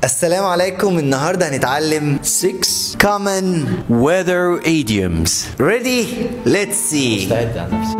السلام عليكم النهارده هنتعلم 6 common weather idioms ready let's see مستعد على نفسي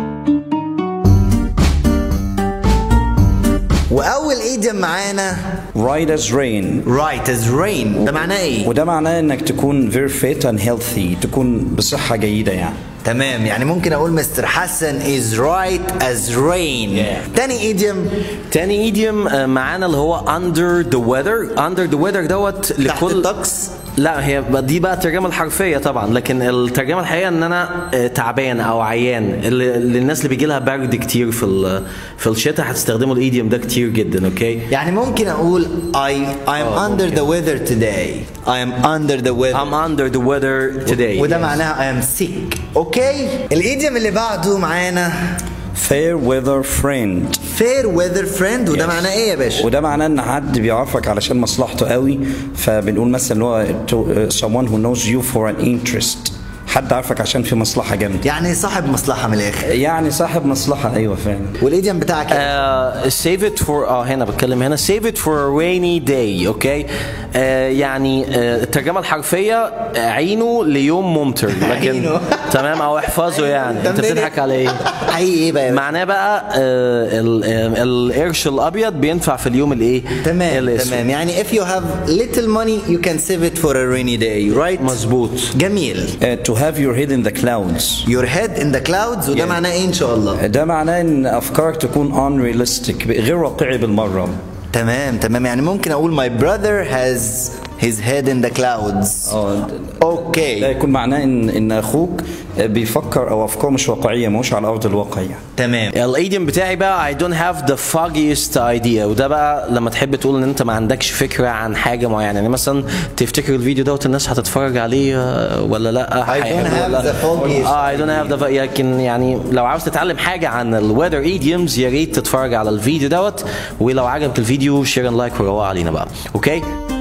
واول idiom معانا Right as rain right as rain ده معناه ايه وده معناه انك تكون very fit and healthy تكون بصحة جيدة يعني تمام يعني ممكن اقول مستر حسن is right as rain Yeah. تاني idiom تاني ايديوم معانا اللي هو under the weather under the weather دوت تحت لكل الطقس لا هي دي بقى الترجمه الحرفيه طبعا لكن الترجمه الحقيقيه ان انا آه، تعبان او عيان اللي اللي الناس اللي بيجي لها برد كتير في ال- في الشتاء هتستخدموا الايديوم ده كتير جدا اوكي يعني ممكن اقول I I'm under the weather today I'm under the weather I'm under the weather today وده معناها I am sick اوكي الايديوم اللي بعده معانا fair weather friend fair weather friend وده معناه ايه يا باشا وده معناه ان حد بيعرفك علشان مصلحته قوي فبنقول مثلا اللي هو to- uh, someone who knows you for an interest حد عارفك عشان في مصلحة جامدة يعني صاحب مصلحة من الاخر يعني صاحب مصلحة ايوه فعلا والايديوم بتاعك إيه؟ آه save it for اه هنا بتكلم هنا save it for a rainy day اوكي آه يعني آه الترجمه الحرفيه آه، عينه ليوم ممطر لكن عينه. تمام او احفظه يعني انت تمام. بتضحك على ايه حقيقي ايه بقى يا باشا؟ معناه بقى آه ال- آه، القرش الابيض بينفع في اليوم الايه تمام الأسود. تمام يعني if you have little money you can save it for a rainy day right مظبوط جميل Uh, to have your head in the clouds your head in the clouds وده Yeah. معناه ايه ان شاء الله ده معناه ان افكارك تكون unrealistic غير واقعي بالمرة تمام تمام يعني ممكن اقول my brother has his head in the clouds اه ده اوكي يكون معناه ان ان اخوك بيفكر او افكاره مش واقعيه مش على ارض الواقع يعني تمام الايديوم بتاعي بقى I don't have the foggiest idea وده بقى لما تحب تقول ان انت ما عندكش فكره عن حاجه معينه يعني مثلا تفتكر الفيديو دوت الناس هتتفرج عليه آه، ولا لا I don't هيحبوا have ولا the foggiest اه I don't have the لكن يعني لو عاوز تتعلم حاجه عن الويذر ايديومز يا ريت تتفرج على الفيديو دوت ولو عجبك الفيديو شير لايك وروق علينا بقى اوكي